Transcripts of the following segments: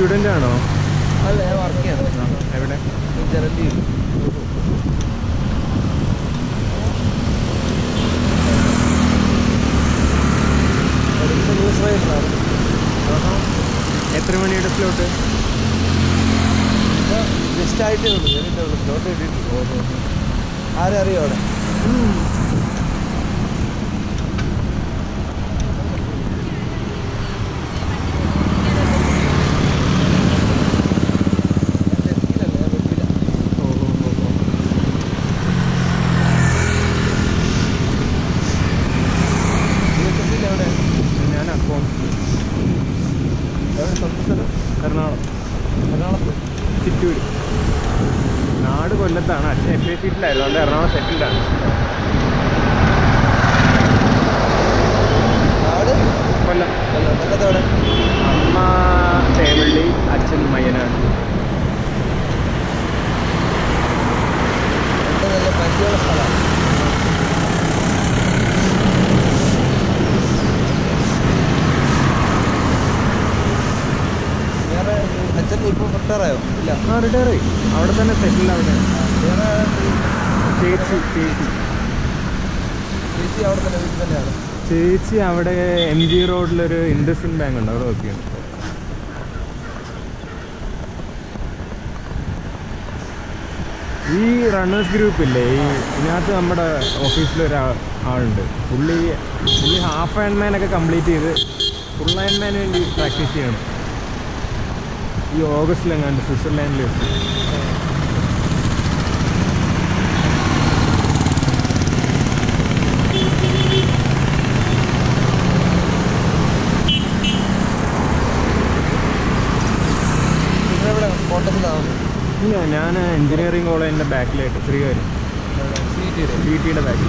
Student ആണോ അല്ല ഞാൻ വർക്ക് ചെയ്യണം എവിടെ ജലന്തിയിൽ പഠിക്കുന്ന ന്യൂസ് റൈറ്ററാണ് എത്ര മണിയുടെ സ്ലോട്ട് ജസ്റ്റ് ആയിട്ടേ ഉള്ളൂ എന്നിട്ടേ ഉള്ളൂ സ്ലോട്ട് കിട്ടിയിട്ടില്ല ആരും അറിയോ അവിടെ എവിടെ ഞാൻ അക്കൗണ്ട് എവിടെ സ്വന്തം സ്ഥലം എറണാകുളം എറണാകുളത്ത് ചിറ്റൂര് നാട് കൊല്ലത്താണ് അച്ഛൻ എഫ് ഐ സീറ്റിലായിരുന്നു അതുകൊണ്ട് എറണാകുളം സെറ്റിൽഡാണ് നാട് കൊല്ലം അല്ല കൊല്ലത്ത് എവിടെ അമ്മ തേവള്ളി അച്ഛൻ മയ്യനാട് എൻ്റെ നല്ല പരിചയമുള്ള സ്ഥലമാണ് വേറെ അച്ഛൻ ഇപ്പോൾ റിട്ടയറായോ ഇല്ല ആ റിട്ടയർ ആയി അവിടെ തന്നെ സെറ്റിൽ അവിടെ വേറെ ചേച്ചി ചേച്ചി ചേച്ചി അവിടെ തന്നെ വീട്ടിൽ തന്നെയാണ് ചേച്ചി അവിടെ എം ജി റോഡിലൊരു ഇൻഡസ്ഇൻ ബാങ്ക് ഉണ്ട് അവിടെ വർക്ക് ചെയ്യുന്നു ഈ റണ്ണേഴ്സ് ഗ്രൂപ്പ് ഇല്ലേ ഈ ഇതിനകത്ത് നമ്മുടെ ഓഫീസിൽ ഒരു ആളുണ്ട് പുള്ളി പുള്ളി ഹാഫ് ആൻഡ്മാൻ ഒക്കെ കംപ്ലീറ്റ് ചെയ്ത് ഫുൾ ആൻഡ്മാന് വേണ്ടി പ്രാക്ടീസ് ചെയ്യണം ഈ ഓഗസ്റ്റിലെങ്ങാണ്ട് സ്വിറ്റ്സർലാൻഡിൽ വെച്ച് നിങ്ങളെവിടെ കോട്ടത്തിലാണ് ഇല്ല ഞാൻ എഞ്ചിനീയറിംഗ് കോളേജിൻ്റെ ബാക്കിലായിട്ട് ശ്രീകാര്യം സി ടി ബി ടിയുടെ ബാക്കിൽ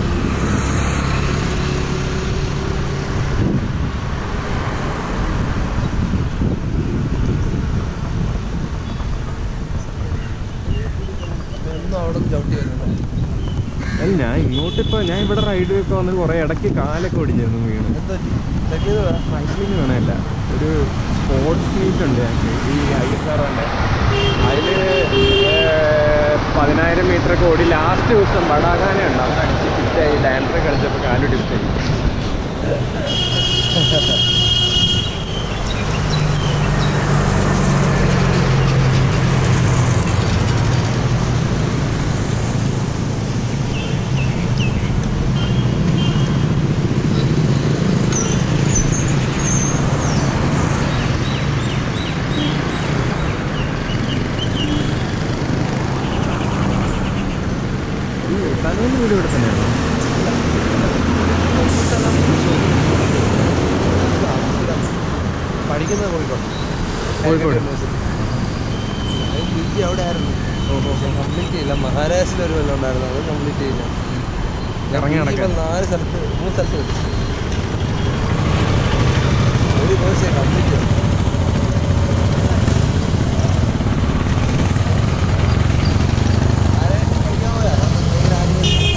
എന്നും അവിടെ നിന്ന് ചവിട്ടി വരുന്നത് അല്ല ഞാൻ ഇങ്ങോട്ടിപ്പോൾ ഞാൻ ഇവിടെ റൈഡ് ഒക്കെ വന്നിട്ട് കുറേ ഇടയ്ക്ക് കാലൊക്കെ ഒടിഞ്ഞിരുന്നു വീണ് എന്തോ തെറ്റിയത് സൈക്ലിംഗ് വേണമല്ല ഒരു സ്പോർട്സ് മീറ്റ് ഉണ്ട് ഞങ്ങൾക്ക് ഈ ഐ എസ് ആർ അതിൽ പതിനായിരം മീറ്റർ ഒക്കെ ഓടി ലാസ്റ്റ് ദിവസം വടാകാന ഉണ്ട് അവിടെ അടിച്ച് ഫിറ്റായി ഡാൻസർ കളിച്ചപ്പോൾ കാല് ഡിസ്റ്റായി ഈ തലയിൽ വീട് ഇവിടെ തന്നെയാണോ പഠിക്കുന്നത് കോഴിക്കോട് കോഴിക്കോട്. പി ജി അവിടെ ആയിരുന്നു കംപ്ലീറ്റ് ചെയ്യില്ല മഹാരാഷ്ട്രയിൽ ഒരു കൊല്ലം ഉണ്ടായിരുന്നു അത് കംപ്ലീറ്റ് ചെയ്യില്ല ഇറങ്ങി PG നടക്കാൻ. ഇപ്പം നാല് സ്ഥലത്ത് മൂന്ന് സ്ഥലത്ത് കിട്ടി ഒരു കോഴ്സ് കംപ്ലീറ്റ് ചെയ്തു ആരെ പഠിക്കാൻ പോയാ? ഭയങ്കര ആഗ്രഹം.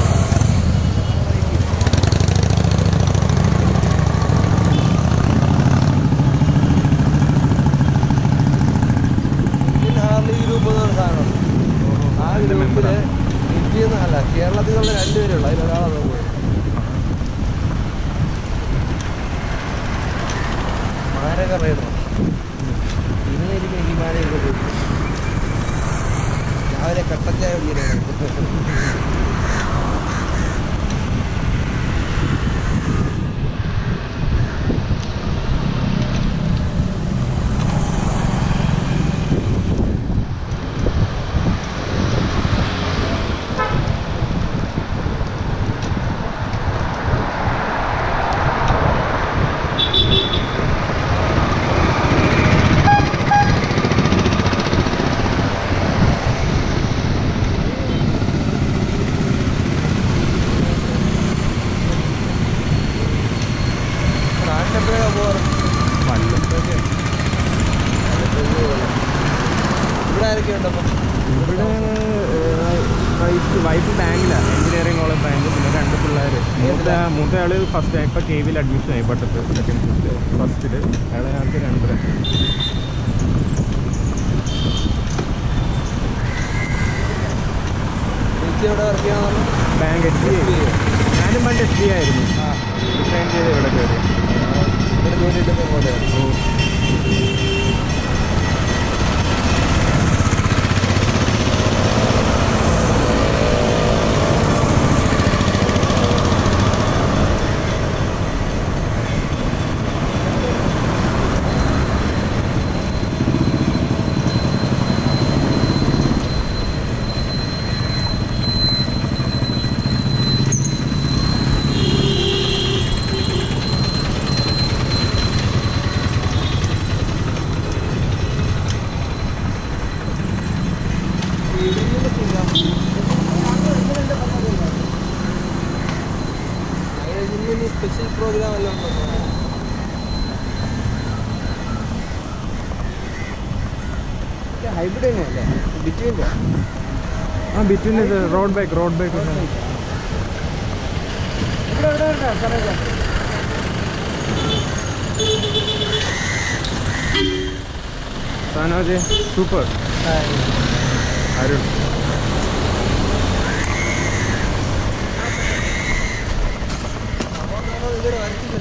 ഇന്ത്യൻ ഹാർലി ഗ്രൂപ്പ് എന്ന് പറഞ്ഞ സാധനമുണ്ട് ആ അതിന്റെ member ഗ്രൂപ്പില് ആണ്. ഇന്ത്യയിൽ നിന്ന് അല്ല കേരളത്തിൽ നിന്നുള്ള രണ്ടുപേരേ ഉള്ളൂ അതിലൊരാളാണ് പോയത് മാരക റൈഡർ ഇന്ന് എനിക്ക് ഹിമാലയൊക്കെ പോയി രാവിലെ കട്ടച്ചായ കുടിക്കുന്നത് നാട്ടിലെപ്പോഴാണ് പോകാറ് വല്ലം ഇവിടെ ആരൊക്കെ ഉണ്ട് അപ്പം ഇവിടെ വൈഫ് വൈഫ് ബാങ്കിലാണ് എഞ്ചിനീയറിംഗ് കോളേജ് ബാങ്ക് പിന്നെ രണ്ട് പിള്ളേർ മൂത്ത മൂത്ത ആള് ഫസ്റ്റ് ഇപ്പം കെ വിയിൽ അഡ്മിഷൻ ആയി പട്ടത്ത് സെക്കൻഡ് ഷിഫ്റ്റ് ഫസ്റ്റിൽ ഇളയാൾക്ക് രണ്ടര ചേച്ചി എവിടെ വർക്ക് ചെയ്യാൻ ബാങ്ക് എച്ച് ഡി ഞാനും പണ്ട് എച്ച് ഡി ആയിരുന്നു റിസൈൻ ചെയ്ത് ഇവിടെ കയറി ഇവിടെ ജോലി കിട്ടുമ്പോൾ ഇങ്ങോട്ട് ഓ സ്പെഷ്യൽ പ്രോഗ്രാം എല്ലാം ഉണ്ടോ ഹൈബ്രിഡ് തന്നെയല്ലേ ബിറ്റ്വീൻ്റെ ആ ബിറ്റ്വീൻ ഇത് റോഡ് ബൈക്ക് റോഡ് ബൈക്ക് ഇവിടെ ഇവിടെ ഉണ്ട് സമയത്ത് സാനോജ് സൂപ്പർ അരുൺ ഇവിടെ വരച്ചില്ല